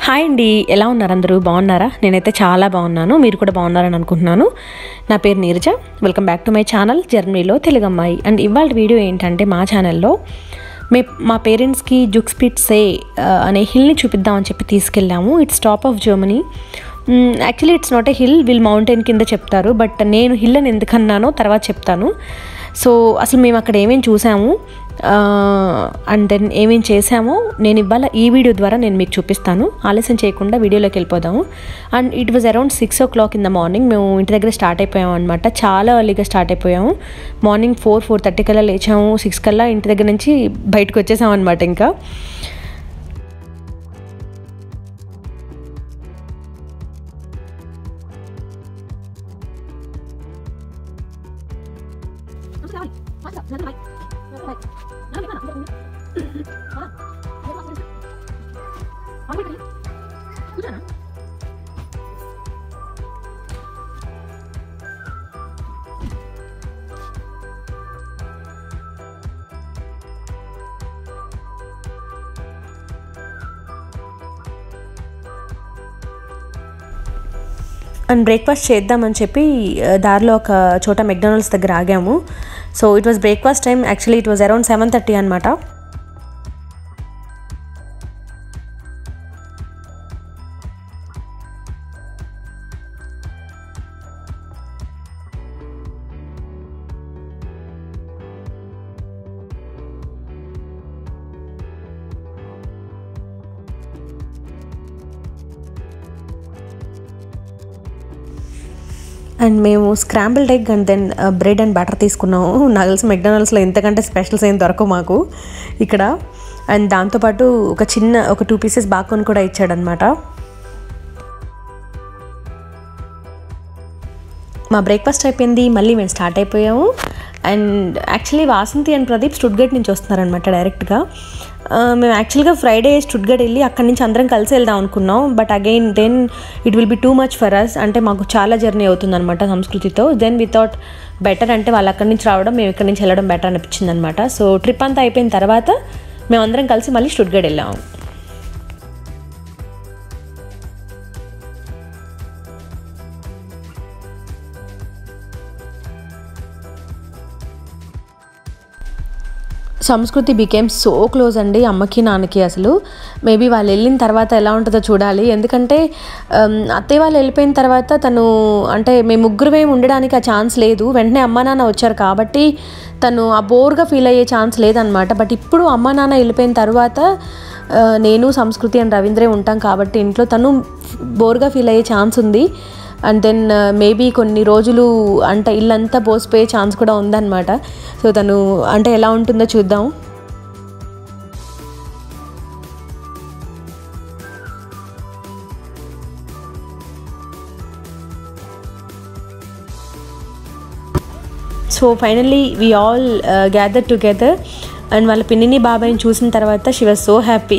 hi అండి ఎలా ఉన్నారు అందరూ బాగున్నారా నేనైతే చాలా బాగున్నాను మీరు కూడా బాగున్నారని అనుకుంటున్నాను నా పేరు Neeraja welcome back to my channel జర్నీలో తెలుగు అమ్మాయి అండ్ ఇవాళ వీడియో ఏంటంటే మా ఛానల్లో మే మా పేరెంట్స్కి జుక్స్పిట్సే అనే హిల్ని చూపిద్దామని చెప్పి తీసుకెళ్ళాము it's top of Germany actually it's not a hill వీల్ మౌంటైన్ కింద చెప్తారు బట్ నేను హిల్ అని ఎందుకన్నానో తర్వాత చెప్తాను సో అసలు మేము అక్కడ ఏమేమి చూసాము అండ్ దెన్ ఏమేం చేసామో నేను ఇవాళ ఈ వీడియో ద్వారా నేను మీకు చూపిస్తాను ఆలస్యం చేయకుండా వీడియోలోకి వెళ్ళిపోదాము and it was around six o'clock in the morning మేము ఇంటి దగ్గర స్టార్ట్ అయిపోయాము అనమాట చాలా ఎర్లీగా స్టార్ట్ అయిపోయాము మార్నింగ్ ఫోర్ ఫోర్ థర్టీ కల్లా లేచాము సిక్స్ కల్లా ఇంటి దగ్గర నుంచి బయటకు వచ్చేసాం అనమాట ఇంకా అండ్ బ్రేక్ఫాస్ట్ చేద్దామని చెప్పి దారిలో ఒక చోట మెక్డానల్డ్స్ దగ్గర ఆగాము so it was breakfast time actually it was around seven thirty అనమాట అండ్ మేము scrambled egg and then bread and butter తీసుకున్నాము నాకు తెలిసి మెక్డానల్డ్స్లో ఎంతకంటే స్పెషల్స్ ఏం దొరకవు మాకు ఇక్కడ అండ్ దాంతోపాటు ఒక చిన్న ఒక టూ పీసెస్ బాకొని కూడా ఇచ్చాడనమాట మా బ్రేక్ఫాస్ట్ అయిపోయింది మళ్ళీ మేము స్టార్ట్ అయిపోయాము and actually Vasanthi and Pradeep Stuttgart నుంచి వస్తున్నారనమాట డైరెక్ట్గా మేము యాక్చువల్గా ఫ్రైడే స్టుడ్గట్ వెళ్ళి అక్కడి నుంచి అందరం కలిసి వెళ్దాం అనుకున్నాం but again then it will be too much for us అంటే మాకు చాలా జర్నీ అవుతుంది అనమాట సంస్కృతితో దెన్ వితౌట్ బెటర్ అంటే వాళ్ళు అక్కడి నుంచి రావడం మేము ఇక్కడి నుంచి వెళ్ళడం బెటర్ అనిపించింది అనమాట సో ట్రిప్ అంతా అయిపోయిన తర్వాత మేమందరం కలిసి మళ్ళీ స్టుడ్గట్ వెళ్ళాము సంస్కృతి బికేమ్ సో క్లోజ్ అండి అమ్మకి నాన్నకి అసలు మేబీ వాళ్ళు వెళ్ళిన తర్వాత ఎలా ఉంటుందో చూడాలి ఎందుకంటే అత్తయ్య వాళ్ళు వెళ్ళిపోయిన తర్వాత తను అంటే మేము ముగ్గురమేమి ఉండడానికి ఆ ఛాన్స్ లేదు వెంటనే అమ్మ నాన్న వచ్చారు కాబట్టి తను ఆ బోర్గా ఫీల్ అయ్యే ఛాన్స్ లేదనమాట బట్ ఇప్పుడు అమ్మ నాన్న వెళ్ళిపోయిన తర్వాత నేను సంస్కృతి అండ్ రవీంద్రే ఉంటాం కాబట్టి ఇంట్లో తను బోర్గా ఫీల్ అయ్యే ఛాన్స్ ఉంది అండ్ దెన్ మేబీ కొన్ని రోజులు అంటే ఇల్లంతా పోసిపోయే ఛాన్స్ కూడా ఉందన్నమాట సో తను అంటే ఎలా ఉంటుందో చూద్దాం so finally we all gather together and వాళ్ళ పిన్నిని బాబాయ్ని చూసిన తర్వాత షీ వాజ్ సో హ్యాపీ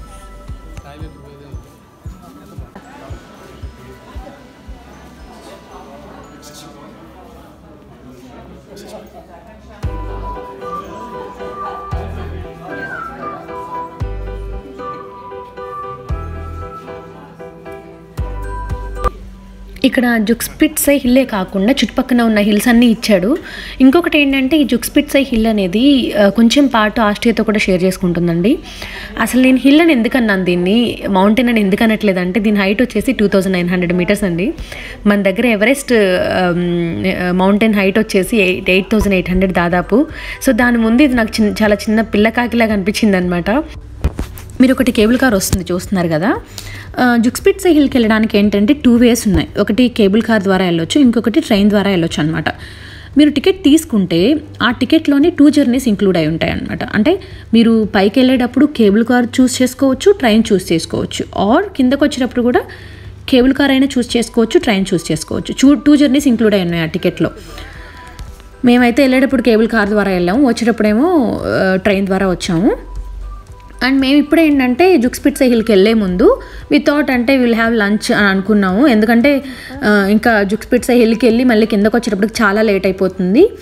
ఇక్కడ జుక్స్పిట్సై హిల్లే కాకుండా చుట్టుపక్కల ఉన్న హిల్స్ అన్నీ ఇచ్చాడు ఇంకొకటి ఏంటంటే ఈ జుక్స్పిట్సై హిల్ అనేది కొంచెం పాటు ఆస్ట్రియాతో కూడా షేర్ చేసుకుంటుందండి అసలు నేను హిల్ అని ఎందుకన్నాను దీన్ని మౌంటైన్ అని ఎందుకు అనట్లేదంటే దీని హైట్ వచ్చేసి two thousand nine hundred meters అండి మన దగ్గర ఎవరెస్ట్ మౌంటైన్ హైట్ వచ్చేసి eight eight thousand eight hundred దాదాపు సో దాని ముందు ఇది నాకు చిన్న చాలా చిన్న పిల్లకాకిలాగా అనిపించింది అనమాట మీరు ఒకటి కేబుల్ కార్ వస్తుంది చూస్తున్నారు కదా జుక్స్పిట్స్ హిల్కి వెళ్ళడానికి ఏంటంటే టూ వేస్ ఉన్నాయి ఒకటి కేబుల్ కార్ ద్వారా వెళ్ళొచ్చు ఇంకొకటి ట్రైన్ ద్వారా వెళ్ళొచ్చు అనమాట మీరు టికెట్ తీసుకుంటే ఆ టికెట్లోనే టూ జర్నీస్ ఇంక్లూడ్ అయి ఉంటాయి అనమాట అంటే మీరు పైకి వెళ్ళేటప్పుడు కేబుల్ కార్ చూస్ చేసుకోవచ్చు ట్రైన్ చూస్ చేసుకోవచ్చు ఆర్ కిందకు వచ్చేటప్పుడు కూడా కేబుల్ కార్ అయినా చూస్ చేసుకోవచ్చు ట్రైన్ చూస్ చేసుకోవచ్చు చూ టూ జర్నీస్ ఇంక్లూడ్ అయి ఉన్నాయి ఆ టికెట్లో మేమైతే వెళ్ళేటప్పుడు కేబుల్ కార్ ద్వారా వెళ్ళాము వచ్చేటప్పుడేమో ట్రైన్ ద్వారా వచ్చాము అండ్ మేము ఇప్పుడు ఏంటంటే జుక్స్పిట్స్ హిల్కి వెళ్ళే ముందు వితౌట్ అంటే విల్ హ్యావ్ లంచ్ అని అనుకున్నాము ఎందుకంటే ఇంకా జుక్స్పిట్స్ హిల్కి వెళ్ళి మళ్ళీ కిందకు వచ్చేటప్పటికి చాలా లేట్ అయిపోతుంది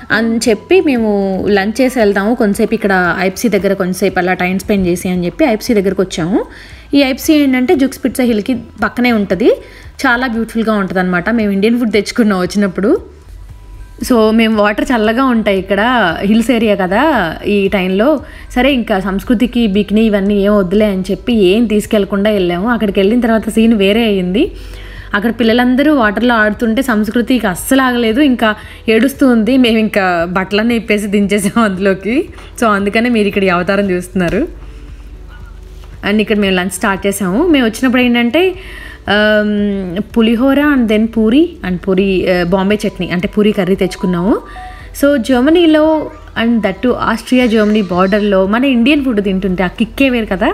అని చెప్పి మేము లంచ్ చేసి వెళ్తాము కొంతసేపు ఇక్కడ ఐప్సీ దగ్గర కొంతసేపు అలా టైం స్పెండ్ చేసి అని చెప్పి ఐప్సీ దగ్గరకు వచ్చాము ఈ ఐప్సీ ఏంటంటే జుక్స్ పిట్సా హిల్కి పక్కనే ఉంటుంది చాలా బ్యూటిఫుల్గా ఉంటుంది అనమాట మేము ఇండియన్ ఫుడ్ తెచ్చుకున్నాం వచ్చినప్పుడు సో మేము వాటర్ చల్లగా ఉంటాయి ఇక్కడ హిల్స్ ఏరియా కదా ఈ టైంలో సరే ఇంకా సంస్కృతికి బికినీ ఇవన్నీ ఏం వద్దులే అని చెప్పి ఏం తీసుకెళ్లకుండా వెళ్ళాము అక్కడికి వెళ్ళిన తర్వాత సీన్ వేరే అయ్యింది అక్కడ పిల్లలందరూ వాటర్లో ఆడుతుంటే సంస్కృతికి అస్సలు ఆగలేదు ఇంకా ఏడుస్తూ ఉంది మేము ఇంకా బట్టలన్నీ ఇప్పేసి దించేసాము అందులోకి సో అందుకనే మీరు ఇక్కడ ఈ అవతారం చూస్తున్నారు అండ్ ఇక్కడ మేము లంచ్ స్టార్ట్ చేసాము మేము వచ్చినప్పుడు ఏంటంటే um, pulihora and then puri and puri ఆ, బాంబే చట్నీ అంటే పూరి కర్రీ తెచ్చుకున్నాము సో జర్మనీలో అండ్ దట్టు ఆస్ట్రియా జర్మనీ బార్డర్లో మన ఇండియన్ ఫుడ్ తింటుంటే ఆ కిక్కే వేరు కదా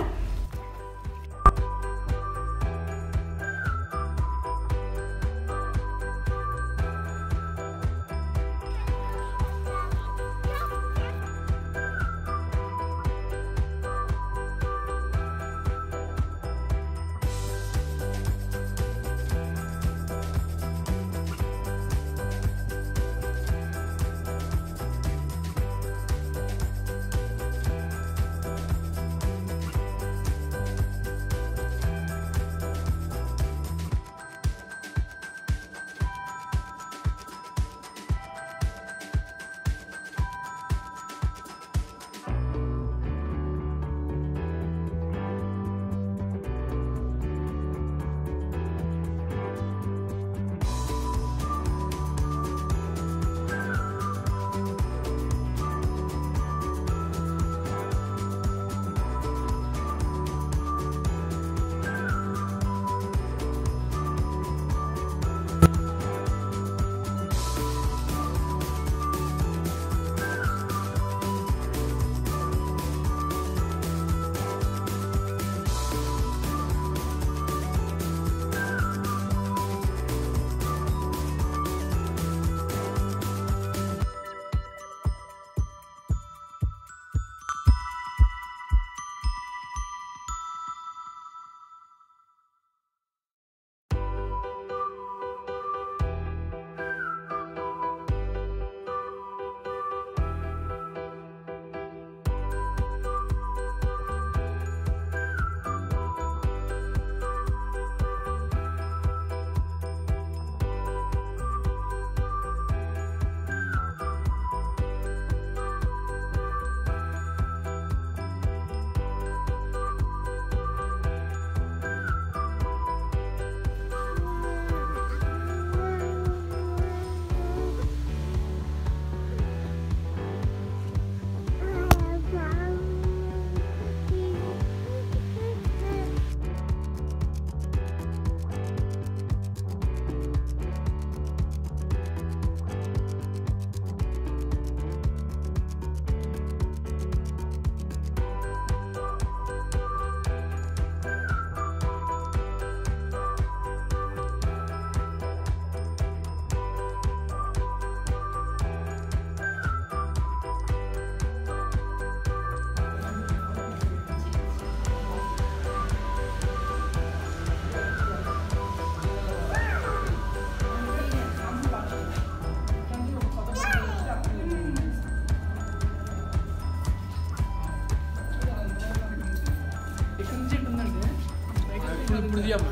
ఇప్పుడు తీయమ్మా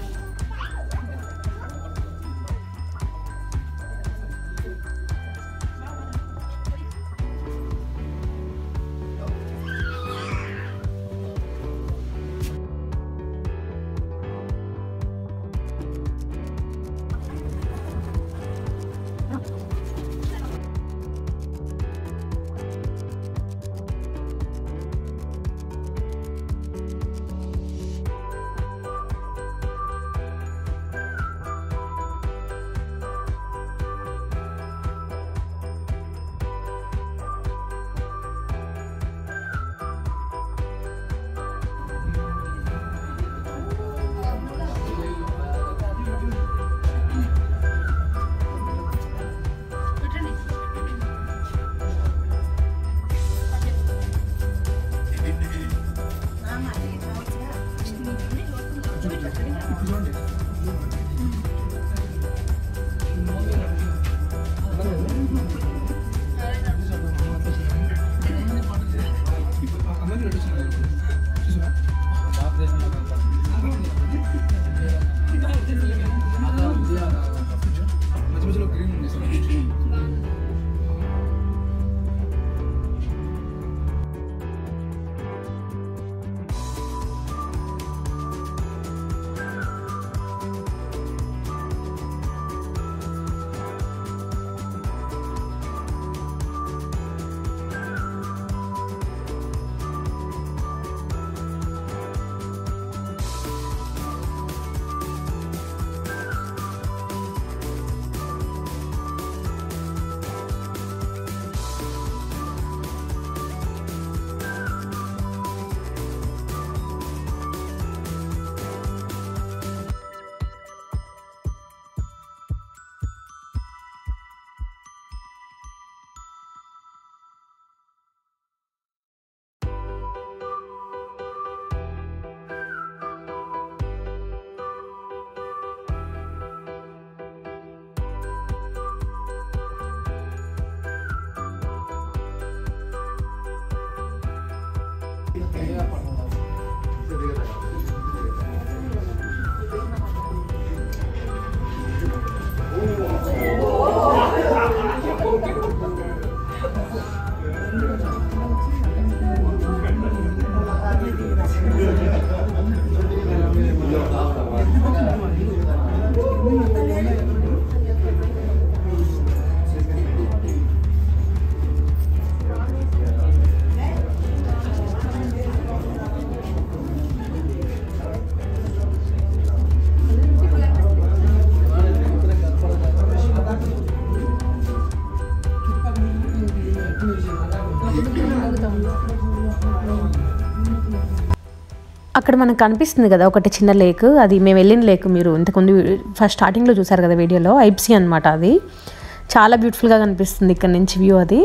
అక్కడ మనకు కనిపిస్తుంది కదా ఒకటి చిన్న లేక్ అది మేము వెళ్ళిన లేక్ మీరు ఇంతకుముందు ఫస్ట్ స్టార్టింగ్లో చూసారు కదా వీడియోలో ఐప్సీ అనమాట అది చాలా బ్యూటిఫుల్గా కనిపిస్తుంది ఇక్కడ నుంచి వ్యూ అది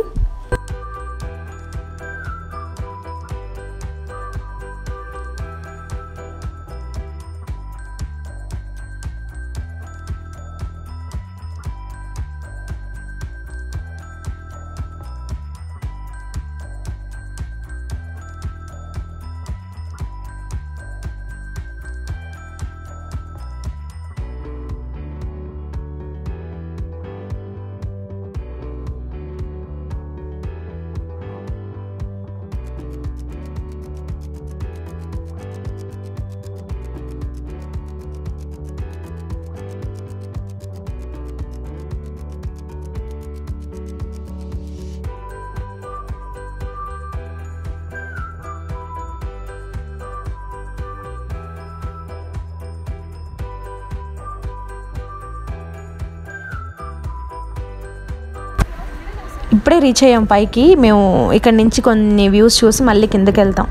ఇప్పుడే రీచ్ అయ్యాం పైకి మేము ఇక్కడ నుంచి కొన్ని వ్యూస్ చూసి మళ్ళీ కిందకి వెళ్తాం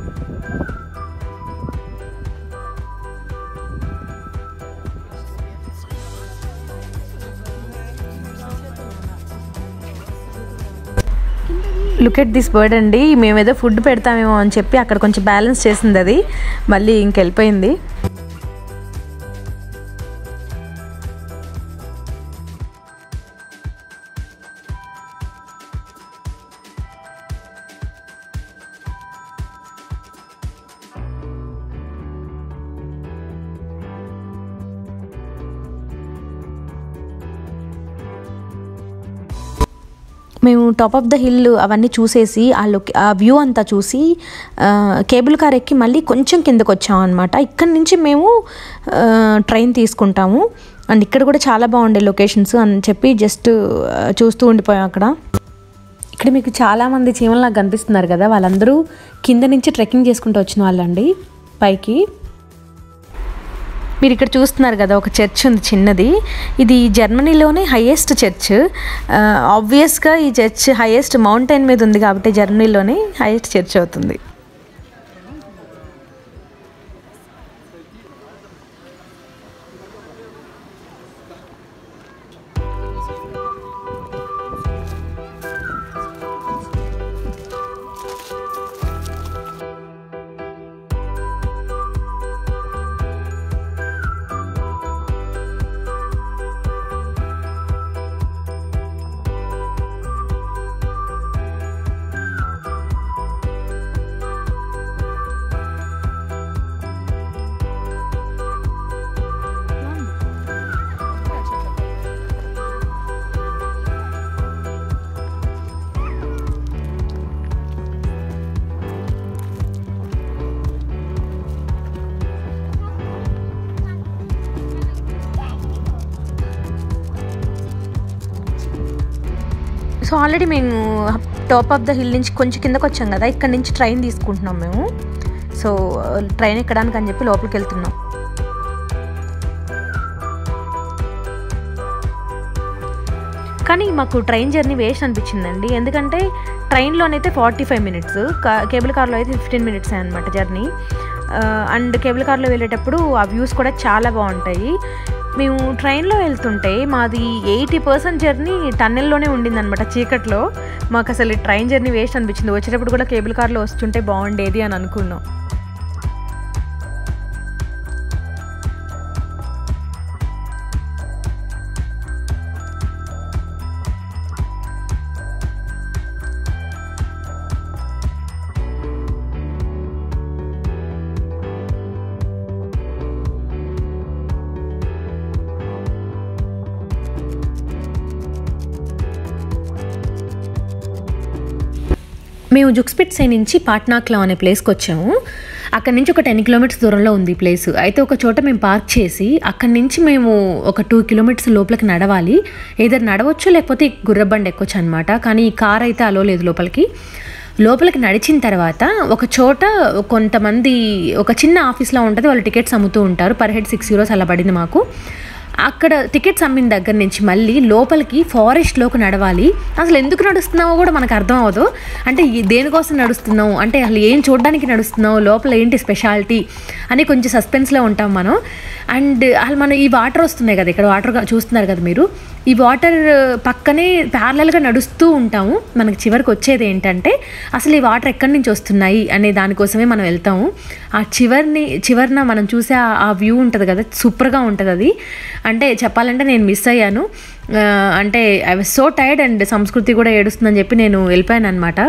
లుక్ ఎట్ దిస్ బర్డ్ అండి మేమేదో ఫుడ్ పెడతామేమో అని చెప్పి అక్కడ కొంచెం బ్యాలెన్స్ చేసింది అది మళ్ళీ ఇంకెళ్ళిపోయింది మేము టాప్ ఆఫ్ ద హిల్ అవన్నీ చూసేసి ఆ లొకే ఆ వ్యూ అంతా చూసి ఆ, కేబుల్ కార్ ఎక్కి మళ్ళీ కొంచెం కిందకు వచ్చాం అనమాట ఇక్కడి నుంచి మేము ఆ, ట్రైన్ తీసుకుంటాము అండ్ ఇక్కడ కూడా చాలా బాగుండే లొకేషన్స్ అని చెప్పి జస్ట్ ఆ, చూస్తూ ఉండిపోయాం అక్కడ ఇక్కడ మీకు చాలామంది చీమలు నాకు కనిపిస్తున్నారు కదా వాళ్ళందరూ కింద నుంచి ట్రెక్కింగ్ చేసుకుంటూ వచ్చిన వాళ్ళండి పైకి మీరు ఇక్కడ చూస్తున్నారు కదా ఒక చర్చ్ ఉంది చిన్నది ఇది జర్మనీలోనే హైయెస్ట్ చర్చ్ ఆబ్వియస్గా ఈ చర్చ్ హైయెస్ట్ మౌంటైన్ మీద ఉంది కాబట్టి జర్మనీలోనే హైయెస్ట్ చర్చ్ అవుతుంది సో ఆల్రెడీ మేము టాప్ ఆఫ్ ద హిల్ నుంచి కొంచెం కిందకు వచ్చాం కదా ఇక్కడ నుంచి ట్రైన్ తీసుకుంటున్నాం మేము సో ట్రైన్ ఎక్కడానికి అని చెప్పి లోపలికి వెళ్తున్నాం కానీ మాకు ట్రైన్ జర్నీ వేస్ట్ అనిపించిందండి ఎందుకంటే ట్రైన్లోనైతే ఫార్టీ ఫైవ్ మినిట్స్ కేబుల్ కార్లో అయితే ఫిఫ్టీన్ మినిట్స్ అనమాట జర్నీ అండ్ కేబుల్ కార్లో వెళ్ళేటప్పుడు ఆ వ్యూస్ కూడా చాలా బాగుంటాయి మేము ట్రైన్లో వెళ్తుంటే మాది ఎయిటీ పర్సెంట్ జర్నీ టన్నెల్లోనే ఉండిందనమాట చీకట్లో మాకు అసలు ట్రైన్ జర్నీ వేస్ట్ అనిపించింది వచ్చేటప్పుడు కూడా కేబుల్ కార్లో వస్తుంటే బాగుండేది అని అనుకున్నాం మేము జుక్స్పిట్సై నుంచి పాట్నాక్లా అనే ప్లేస్కి వచ్చాము అక్కడ నుంచి ఒక టెన్ కిలోమీటర్స్ దూరంలో ఉంది ఈ ప్లేస్ అయితే ఒక చోట మేము పార్క్ చేసి అక్కడి నుంచి మేము ఒక టూ కిలోమీటర్స్ లోపలికి నడవాలి ఏదైనా నడవచ్చు లేకపోతే గుర్రబండి ఎక్కొచ్చు అనమాట కానీ ఈ కార్ అయితే అలో లేదు లోపలికి లోపలికి నడిచిన తర్వాత ఒక చోట కొంతమంది ఒక చిన్న ఆఫీస్లో ఉంటుంది వాళ్ళు టికెట్స్ అమ్ముతూ ఉంటారు పర్ హెడ్ సిక్స్ యూరోస్ అలా పడింది మాకు అక్కడ టికెట్స్ అమ్మిన దగ్గర నుంచి మళ్ళీ లోపలికి ఫారెస్ట్లోకి నడవాలి అసలు ఎందుకు నడుస్తున్నావో కూడా మనకు అర్థం అవ్వదు అంటే ఈ- దేనికోసం నడుస్తున్నావు అంటే అసలు ఏం చూడడానికి నడుస్తున్నావు లోపల ఏంటి స్పెషాలిటీ అని కొంచెం సస్పెన్స్లో ఉంటాం మనం అండ్ అసలు మనం ఈ వాటర్ వస్తున్నాయి కదా ఇక్కడ వాటర్ చూస్తున్నారు కదా మీరు ఈ వాటర్ పక్కనే ప్యారలల్గా నడుస్తూ ఉంటాము మనకి చివరికి వచ్చేది ఏంటంటే అసలు ఈ వాటర్ ఎక్కడి నుంచి వస్తున్నాయి అనే దానికోసమే మనం వెళ్తాము ఆ చివరిని చివరిన మనం చూసే ఆ- ఆ వ్యూ ఉంటుంది కదా సూపర్గా ఉంటుంది అది అంటే చెప్పాలంటే నేను మిస్ అయ్యాను ఆ, అంటే I was so tired and Sanskriti కూడా ఏడుస్తుందని చెప్పి నేను వెళ్ళిపోయాను అనమాట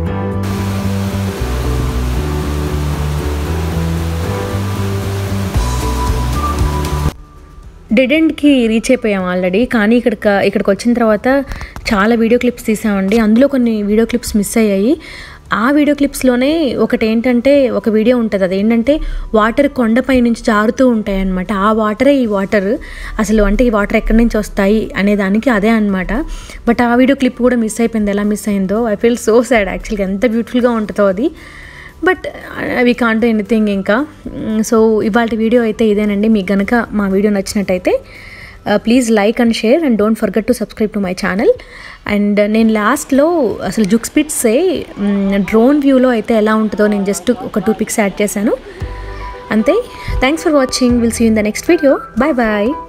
డెడ్ ఎండ్కి రీచ్ అయిపోయాం ఆల్రెడీ కానీ ఇక్కడ ఇక్కడికి వచ్చిన తర్వాత చాలా వీడియో క్లిప్స్ తీసామండి అందులో కొన్ని వీడియో క్లిప్స్ మిస్ అయ్యాయి ఆ వీడియో క్లిప్స్లోనే ఒకటి ఏంటంటే ఒక వీడియో ఉంటుంది అది ఏంటంటే వాటర్ కొండపై నుంచి జారుతూ ఉంటాయి అనమాట ఆ వాటరే ఈ వాటర్ అసలు అంటే ఈ వాటర్ ఎక్కడి నుంచి వస్తాయి అనే దానికి అదే అనమాట బట్ ఆ వీడియో క్లిప్ కూడా మిస్ అయిపోయింది ఎలా మిస్ అయిందో ఐ ఫీల్ సో సాడ్ యాక్చువల్గా ఎంత బ్యూటిఫుల్గా ఉంటుందో అది but we can't do anything ఇంకా సో ఇవాళ వీడియో అయితే ఇదేనండి మీకు గనక మా వీడియో నచ్చినట్టయితే please like and share and don't forget to subscribe to my channel and నేను లాస్ట్లో అసలు జుక్ స్పిట్సే డ్రోన్ వ్యూలో అయితే ఎలా ఉంటుందో నేను జస్ట్ ఒక టూ పిక్స్ యాడ్ చేశాను అంతే thanks for watching will see in the next video bye bye